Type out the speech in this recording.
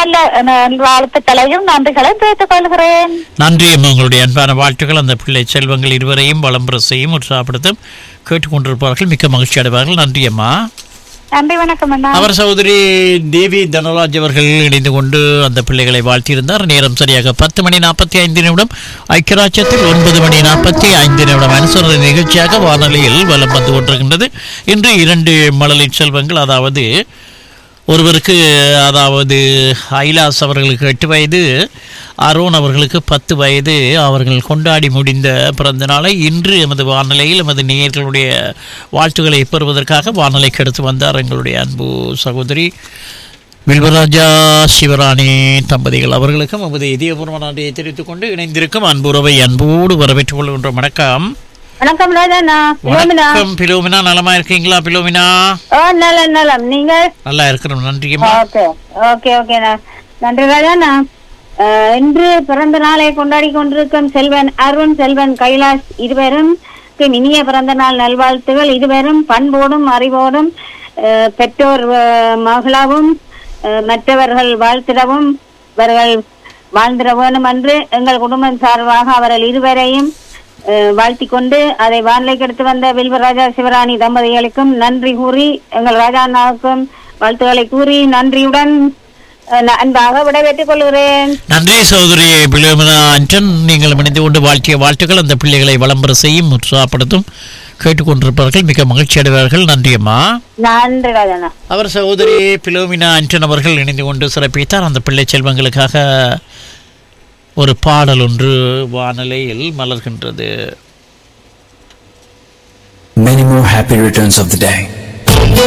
நல்ல அஹ், வாழ்த்துக்களையும் நன்றிகளையும் தெரிவித்துக் கொள்கிறேன் நன்றி அம்மா உங்களுடைய அன்பான வாழ்த்துக்கள் அந்த பிள்ளை செல்வங்கள் இருவரையும் வளம்பர செய்யும் உற்சாகப்படுத்தும் கேட்டுக்கொண்டிருப்பார்கள் மிக்க மகிழ்ச்சி அடைவார்கள் நன்றி அம்மா நன்றி வணக்கம் அண்ணா அவர் சகோதரி தேவி தனராஜ் அவர்கள் இணைந்து கொண்டு அந்த பிள்ளைகளை வாழ்த்தியிருந்தார் நேரம் சரியாக பத்து மணி நாற்பத்தி ஐந்து நிமிடம் ஐக்கியராட்சத்தில் ஒன்பது மணி நாற்பத்தி ஐந்து நிமிடம் அனுசரணை நிகழ்ச்சியாக வானொலியில் வலம் வந்து கொண்டிருக்கின்றது இன்று இரண்டு மழலை செல்வங்கள் அதாவது ஒருவருக்கு அதாவது ஐலாஸ் அவர்களுக்கு எட்டு வயது அரோன் அவர்களுக்கு பத்து வயது அவர்கள் கொண்டாடி முடிந்த பிறந்த நாளை இன்று எமது வானிலையில் எமது நேயர்களுடைய வாழ்த்துக்களை பெறுவதற்காக வானிலைக்கு எடுத்து வந்தார் எங்களுடைய அன்பு சகோதரி வில்வராஜா சிவராணி தம்பதிகள் அவர்களுக்கும் எமது இதயபூர்வ நன்றியை தெரிவித்துக் கொண்டு இணைந்திருக்கும் அன்புறவை அன்போடு வரவேற்றுக் கொள்கின்ற வணக்கம் வணக்கம் ராஜாண்ணா பிலோமினா வணக்கம் பிலோமினா நலமா இருக்கீங்களா பிலோமினா ஓ நலம் நலம் நீங்கள் நல்லா இருக்கிறோம் நன்றியம்மா ஓகே ஓகே ஓகே நன்றி ராஜாண்ணா அஹ், இன்று பிறந்த நாளை கொண்டாடி கொண்டிருக்கும் செல்வன் அருண் செல்வன் கைலாஷ் இருவரும் இனிய பிறந்த நாள் நல்வாழ்த்துகள் இருவரும் பண்போடும் அறிவோடும் அஹ், பெற்றோர் அஹ், மகளாவும் அஹ், மற்றவர்கள் வாழ்த்திடவும் இவர்கள் வாழ்ந்திட வேண்டும் என்று எங்கள் குடும்பம் சார்பாக அவர்கள் இருவரையும் அஹ், வாழ்த்திக் கொண்டு அதை வானிலைக்கு எடுத்து வந்த வில்வராஜா சிவராணி தம்பதிகளுக்கும் நன்றி கூறி எங்கள் ராஜா அண்ணாவுக்கும் வாழ்த்துக்களை கூறி நன்றியுடன் அஹ், நான் அன்பாக விடைபெற்றுக் கொள்கிறேன் நன்றி சகோதரி பிலோமினா அஞ்சன் நீங்கள் இணைந்து கொண்டு வாழ்த்திய வாழ்த்துக்கள் அந்த பிள்ளைகளை வளம்பர செய்யும் உற்சாகப்படுத்தும் கேட்டுக்கொண்டிருப்பார்கள் மிக மகிழ்ச்சி அடைவார்கள் நன்றியம்மா நன்றி ராஜாண்ணா அவர் சகோதரி பிலோமினா அஞ்சன் அவர்கள் இணைந்து கொண்டு சிறப்பித்தார் அந்த பிள்ளை செல்வங்களுக்காக ஒரு பாடல் ஒன்று வானிலையில் மலர்கின்றது Many more happy returns of the day.